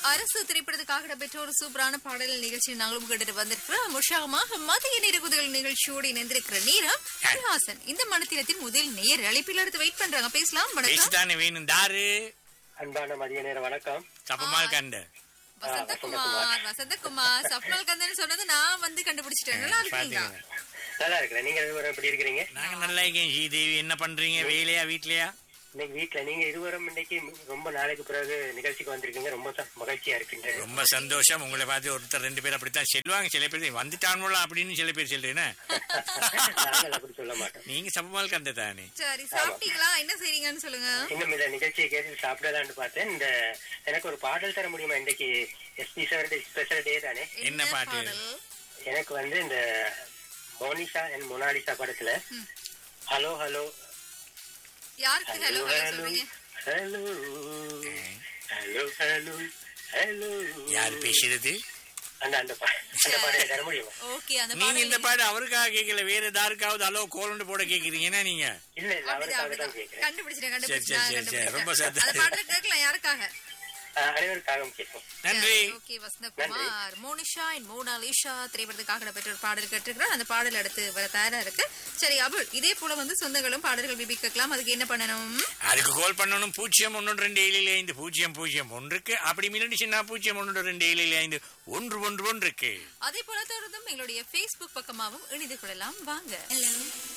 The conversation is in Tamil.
அரசு திரைப்படத்துக்காக இடம்பெற்ற ஒரு சூப்பரான பாடல் நிகழ்ச்சி நாங்களும் கேட்டுட்டு வந்திருக்கிறோம் உற்சாகமாக மதிய நிறகுதிகள் நிகழ்ச்சியோடு இணைந்திருக்கிற நீரம் ஹரிஹாசன் இந்த மனத்தினத்தின் முதல் நேர் அழைப்பில் எடுத்து வெயிட் பண்றாங்க பேசலாம் வணக்கம் பேசித்தானே வேணும் தாரு அன்பான மதிய நேர வணக்கம் சப்பமால் கண்டு வசந்தகுமார் வசந்தகுமார் சப்னால் கந்தன் சொன்னது நான் வந்து கண்டுபிடிச்சிட்டேன் நல்லா இருக்கீங்களா பாத்தீங்களா நல்லா இருக்கிறேன் நீங்க இருவரும் எப்படி இருக்கிறீங்க நாங்க நல்லா இருக்கேன் ஸ்ரீதேவி என்ன பண்றீங்க வேலையா வீட்லயா இன்னைக்கு வீட்ல நீங்க இருவரும் இன்னைக்கு ரொம்ப நாளைக்கு பிறகு நிகழ்ச்சிக்கு வந்திருக்கீங்க ரொம்ப ச- மகிழ்ச்சியா இருக்கின்றது ரொம்ப சந்தோஷம் உங்களை பார்த்து ஒருத்தர் ரெண்டு பேர் அப்படித்தான் சொல்லுவாங்க சில பேர் வந்துட்டானுல அப்படின்னு சில பேர் சொல்றேன்னு நாங்கள் அப்படி சொல்ல மாட்டோம் நீங்க சப்பமால் கண்டு தானே சரி சாப்பிட்டீங்களா என்ன செய்றீங்கன்னு சொல்லுங்க இன்னும் இந்த நிகழ்ச்சியை கேட்டு சாப்பிடலான்னு பார்த்தேன் இந்த எனக்கு ஒரு பாடல் தர முடியுமா இன்னைக்கு எஸ்பி சார் ஸ்பெஷல் டே தானே என்ன பாட்டு? பாடல்? எனக்கு வந்து இந்த மோனிஷா அண்ட் மொனாலிசா படத்துல ஹலோ ஹலோ யாருக்கு ஹலோ ஹலோ ஹலோ சொல்றீங்க ஹலோ ஹலோ ஹலோ ஹலோ யார் பேசுறது அந்த அந்த பா- அந்த பாடலை தர முடியுமா ஓகே அந்த நீங்க இந்த பாடல் பாட்டு அவருக்காக கேட்கல வேற யாருக்காவது அலோ கோலண்டு போட கேக்குறீங்க என்ன நீங்க இல்ல இல்ல அப்படிதான், அவருக்காக தான் அப்படிதான். கேட்கிறேன் கண்டுபிடிச்சிட்டேன், சரி, கண்டுபிடிச்சிட்டேன், சரி, சரி, கண்டுபிடிச்சிட்டேன். ரொம்ப சந்தோஷம். அந்த பாடலை கேட்கலாம், யாருக்காக? ஆஹ் அனைவருக்காகவும் கேட்போம் நன்றி okay, Vasanthakumar, Monisha and Monalisa திரைப்படத்துக்காக இடம்பெற்ற ஒரு பாடல் கேட்டிருக்கிறோம். அந்த பாடல் அடுத்து வர தயாரா இருக்கு சரி அபுல் இதே போல வந்து சொந்தங்களும் பாடல்கள் விபி கேட்கலாம் அதுக்கு என்ன பண்ணணும் அதுக்கு கால் பண்ணணும் பூஜ்ஜியம் ஒன்று ரெண்டு ஏழில் ஐந்து பூஜ்ஜியம் பூஜ்ஜியம் ஒன்றுக்கு அப்படி மின்னடிச்சுன்னா பூஜ்ஜியம் ஒன்று ரெண்டு ஏழில் ஐந்து ஒன்று ஒன்று ஒன்றுக்கு அதே போல தொடர்ந்தும் எங்களுடைய Facebook பக்கமாகவும் இணைந்து கொள்ளலாம் வாங்க